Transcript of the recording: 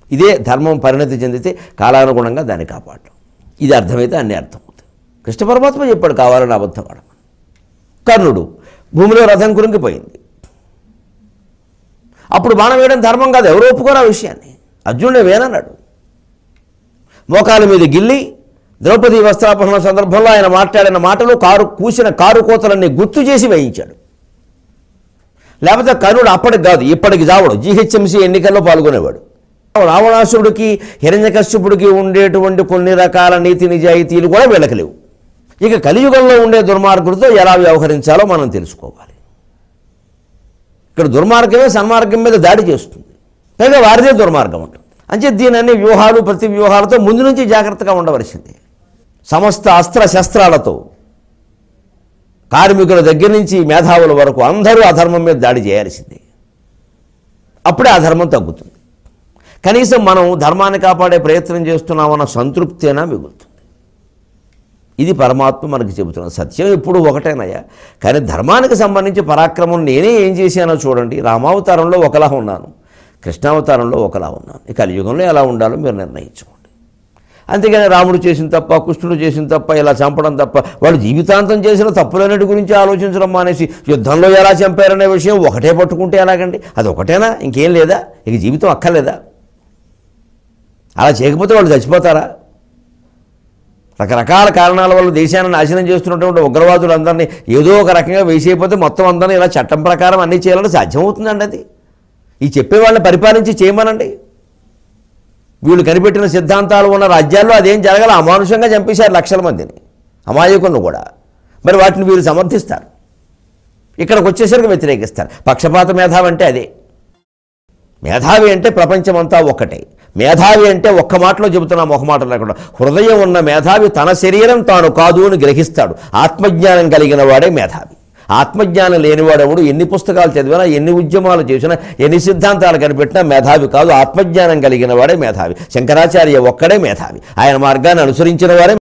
ఇదే ధర్మం పరిణతి చెందితే కాలానుగుణంగా దాన్ని కాపాడటం ఇది అర్థమైతే అన్ని అర్థమవుతాయి కృష్ణ పరమాత్మ చెప్పాడు కావాలని అబద్ధం ఆడమని కర్ణుడు భూమిలో రథం కురింగిపోయింది అప్పుడు బాణం వేయడం ధర్మం కాదు ఎవరు ఒప్పుకోరు ఆ విషయాన్ని అర్జునుడే వేనన్నాడు మోకాల మీద గిల్లి ద్రౌపది వస్త్రాపహరణ సందర్భంలో ఆయన మాట్లాడిన మాటలు కారు కూసిన కారు కోతలన్నీ గుర్తు చేసి వేయించాడు లేకపోతే కర్ణుడు అప్పటికి కాదు ఇప్పటికి చావడు జీహెచ్ఎంసీ ఎన్నికల్లో పాల్గొనేవాడు రావణాసురుడికి హిరణ్యకశ్యపుడికి ఉండేటువంటి కొన్ని రకాల నీతి నిజాయితీలు కూడా వీళ్ళకి లేవు ఇక కలియుగంలో ఉండే దుర్మార్గుడితో ఎలా వ్యవహరించాలో మనం తెలుసుకోవాలి ఇక్కడ దుర్మార్గమే సన్మార్గం మీద దాడి చేస్తుంది పైగా వారిదే దుర్మార్గం ఉంటుంది అంటే దీని అన్ని వ్యూహాలు ప్రతి వ్యూహాలతో ముందు నుంచి జాగ్రత్తగా ఉండవలసిందే సమస్త అస్త్ర శస్త్రాలతో కార్మికుల దగ్గర నుంచి మేధావుల వరకు అందరూ అధర్మం మీద దాడి చేయాల్సిందే అప్పుడే ఆ ధర్మం తగ్గుతుంది కనీసం మనం ధర్మాన్ని కాపాడే ప్రయత్నం చేస్తున్నామన్న సంతృప్తి అయినా మిగులుతుంది ఇది పరమాత్మ మనకి చెబుతున్న సత్యం ఎప్పుడు ఒకటేనయ్యా కానీ ధర్మానికి సంబంధించి పరాక్రమం నేనే ఏం చేశానో చూడండి రామావతారంలో ఒకలా ఉన్నాను కృష్ణావతారంలో ఒకలా ఉన్నాను ఈ కలియుగంలో ఎలా ఉండాలో మీరు నిర్ణయించుకోండి అంతేగాని రాముడు చేసిన తప్ప కృష్ణుడు చేసిన తప్ప ఇలా చంపడం తప్ప వాళ్ళు జీవితాంతం చేసిన తప్పులన్నిటి గురించి ఆలోచించడం మానేసి యుద్ధంలో ఎలా చంపారనే విషయం ఒకటే పట్టుకుంటే ఎలాగండి అది ఒకటేనా ఇంకేం లేదా ఇక జీవితం అక్కర్లేదా అలా చేయకపోతే వాళ్ళు చచ్చిపోతారా రకరకాల కారణాల వల్ల దేశాన్ని నాశనం చేస్తున్నటువంటి ఉగ్రవాదులు అందరినీ ఏదో ఒక రకంగా వేసేయకపోతే మొత్తం అందరినీ ఇలా చట్టం ప్రకారం అన్నీ చేయాలంటే సాధ్యమవుతుందండి అది ఈ చెప్పే వాళ్ళని పరిపాలించి చేయమనండి వీళ్ళు కనిపెట్టిన సిద్ధాంతాలు ఉన్న రాజ్యాల్లో అదేం జరగాల అమానుషంగా చంపేశారు లక్షల మందిని అమాయకులను కూడా మరి వాటిని వీళ్ళు సమర్థిస్తారు ఇక్కడికి వచ్చేసరికి వ్యతిరేకిస్తారు పక్షపాత మేధావి అంటే అదే మేధావి అంటే ప్రపంచమంతా ఒక్కటే మేధావి అంటే ఒక్క మాటలో చెబుతున్నాం ఒక మాట లేకుండా హృదయం ఉన్న మేధావి తన శరీరం తాను కాదు అని గ్రహిస్తాడు ఆత్మజ్ఞానం కలిగిన వాడే మేధావి ఆత్మజ్ఞానం లేనివాడెవడు ఎన్ని పుస్తకాలు చదివినా ఎన్ని ఉద్యమాలు చేసినా ఎన్ని సిద్ధాంతాలు కనిపెట్టినా మేధావి కాదు ఆత్మజ్ఞానం కలిగిన వాడే మేధావి శంకరాచార్య ఒక్కడే మేధావి ఆయన మార్గాన్ని అనుసరించిన వారే